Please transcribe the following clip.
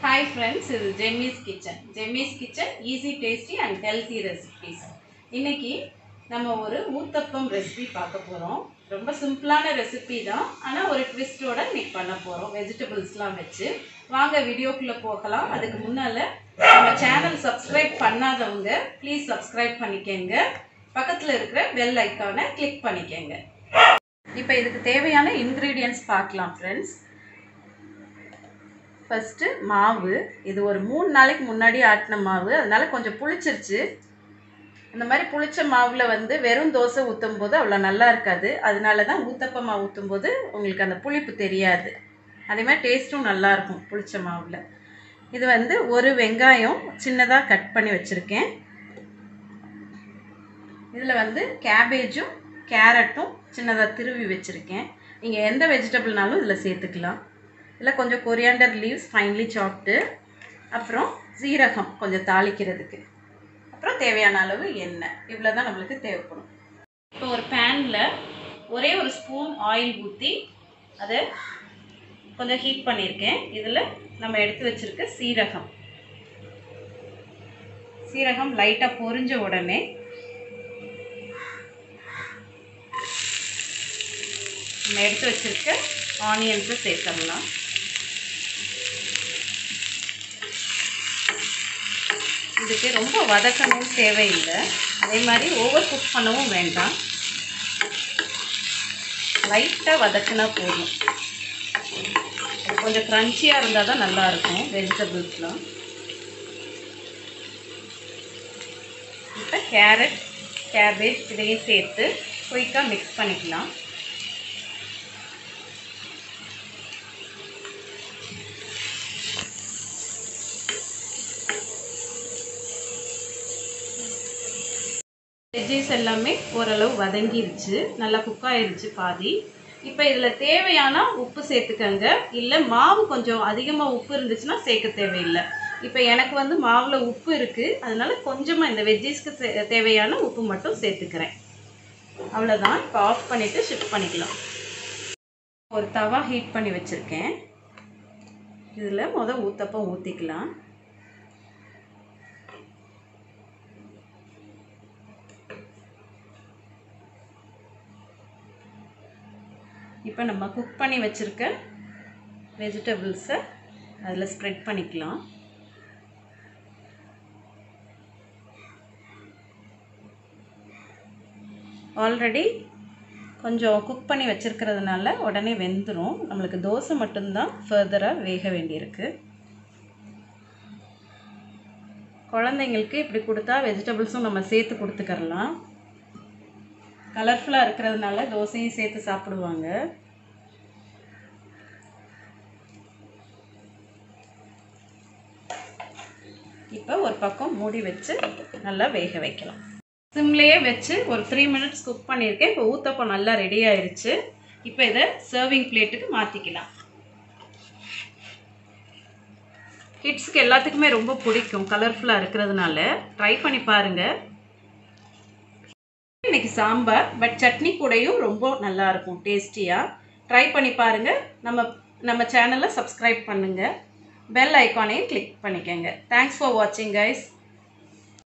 hi friends இது Gemmy's kitchen Gemmy's kitchen easy tasty and healthy recipes இன்னைக்கு நம்ம ஒரு ஊத்தப்பம் ரெசிபி பார்க்க போகிறோம் ரொம்ப சிம்பிளான ரெசிபி தான் ஆனால் ஒரு ட்விஸ்டோட இன்னைக்கு பண்ண போகிறோம் வெஜிடபிள்ஸ்லாம் வச்சு வாங்க வீடியோக்குள்ளே போகலாம் அதுக்கு முன்னால் நம்ம சேனல் சப்ஸ்கிரைப் பண்ணாதவங்க ப்ளீஸ் சப்ஸ்கிரைப் பண்ணிக்கங்க பக்கத்தில் இருக்கிற பெல் ஐக்கானை கிளிக் பண்ணிக்கங்க இப்போ இதுக்கு தேவையான இன்க்ரீடியன்ட்ஸ் பார்க்கலாம் ஃப்ரெண்ட்ஸ் ஃபஸ்ட்டு மாவு இது ஒரு மூணு நாளைக்கு முன்னாடி ஆட்டின மாவு அதனால கொஞ்சம் புளிச்சிருச்சு இந்த மாதிரி புளிச்ச மாவில் வந்து வெறும் தோசை ஊற்றும் போது அவ்வளோ நல்லா இருக்காது அதனால தான் ஊத்தப்ப மாவு ஊற்றும் போது உங்களுக்கு அந்த புளிப்பு தெரியாது அதே மாதிரி டேஸ்ட்டும் நல்லாயிருக்கும் புளிச்ச மாவில் இது வந்து ஒரு வெங்காயம் சின்னதாக கட் பண்ணி வச்சுருக்கேன் இதில் வந்து கேபேஜும் கேரட்டும் சின்னதாக திருவி வச்சுருக்கேன் நீங்கள் எந்த வெஜிடபிள்னாலும் இதில் சேர்த்துக்கலாம் இதில் கொஞ்சம் கொரியாண்டர் லீவ்ஸ் ஃபைன்லி சாப்ட்டு அப்புறம் சீரகம் கொஞ்சம் தாளிக்கிறதுக்கு அப்புறம் தேவையான அளவு எண்ணெய் இவ்வளோ தான் நம்மளுக்கு தேவைப்படும் இப்போ ஒரு பேனில் ஒரே ஒரு ஸ்பூன் ஆயில் ஊற்றி அதை கொஞ்சம் ஹீட் பண்ணியிருக்கேன் இதில் நம்ம எடுத்து வச்சுருக்க சீரகம் சீரகம் லைட்டாக பொரிஞ்ச உடனே நம்ம எடுத்து வச்சுருக்க ஆனியன்ஸை சேர்த்துடலாம் இதுக்கு ரொம்ப வதக்கணும் தேவையில்லை அதே மாதிரி ஓவர் குக் பண்ணவும் வேண்டாம் லைட்டாக வதக்கினா போதும் அது கொஞ்சம் க்ரன்ச்சியாக இருந்தால் தான் நல்லாயிருக்கும் வெஜிடபிள்ஸ்லாம் இப்போ கேரட் கேபேஜ் இதையும் சேர்த்து குயிக்காக மிக்ஸ் பண்ணிக்கலாம் வெஜ்ஜஸ் எல்லாமே ஓரளவு வதங்கிருச்சு நல்லா குக் ஆயிருச்சு பாதி இப்போ இதில் தேவையான உப்பு சேர்த்துக்கங்க இல்லை மாவு கொஞ்சம் அதிகமாக உப்பு இருந்துச்சுன்னா சேர்க்க தேவையில்லை இப்போ எனக்கு வந்து மாவில் உப்பு இருக்குது அதனால கொஞ்சமாக இந்த வெஜ்ஜஸ்க்கு தேவையான உப்பு மட்டும் சேர்த்துக்கிறேன் அவ்வளோதான் இப்போ ஆஃப் பண்ணிவிட்டு ஷிஃப்ட் பண்ணிக்கலாம் ஒரு தவா ஹீட் பண்ணி வச்சுருக்கேன் இதில் மொதல் ஊத்தப்பம் ஊற்றிக்கலாம் இப்போ நம்ம குக் பண்ணி வச்சுருக்க வெஜிடபிள்ஸை அதில் ஸ்ப்ரெட் பண்ணிக்கலாம் ஆல்ரெடி கொஞ்சம் குக் பண்ணி வச்சுருக்கிறதுனால உடனே வெந்துடும் நம்மளுக்கு தோசை மட்டும்தான் ஃபர்தராக வேக வேண்டியிருக்கு குழந்தைங்களுக்கு இப்படி கொடுத்தா வெஜிடபிள்ஸும் நம்ம சேர்த்து கொடுத்துக்கறலாம் கலர்ஃபுல்லாக இருக்கிறதுனால தோசையும் சேர்த்து சாப்பிடுவாங்க இப்போ ஒரு பக்கம் மூடி வச்சு நல்லா வேக வைக்கலாம் சிம்லேயே வச்சு ஒரு த்ரீ மினிட்ஸ் குக் பண்ணியிருக்கேன் இப்போ ஊத்தப்பம் நல்லா ரெடி ஆயிடுச்சு இப்போ இதை சர்விங் பிளேட்டுக்கு மாற்றிக்கலாம் கிட்ஸுக்கு எல்லாத்துக்குமே ரொம்ப பிடிக்கும் கலர்ஃபுல்லாக இருக்கிறதுனால ட்ரை பண்ணி பாருங்கள் இன்னைக்கு சாம்பார் பட் சட்னி கூடயும் ரொம்ப நல்லா இருக்கும் டேஸ்டியாக ட்ரை பண்ணி பாருங்கள் நம்ம நம்ம சேனலை சப்ஸ்கிரைப் பண்ணுங்கள் பெல் ஐக்கானையும் கிளிக் பண்ணிக்கோங்க தேங்க்ஸ் ஃபார் வாட்சிங் கைஸ்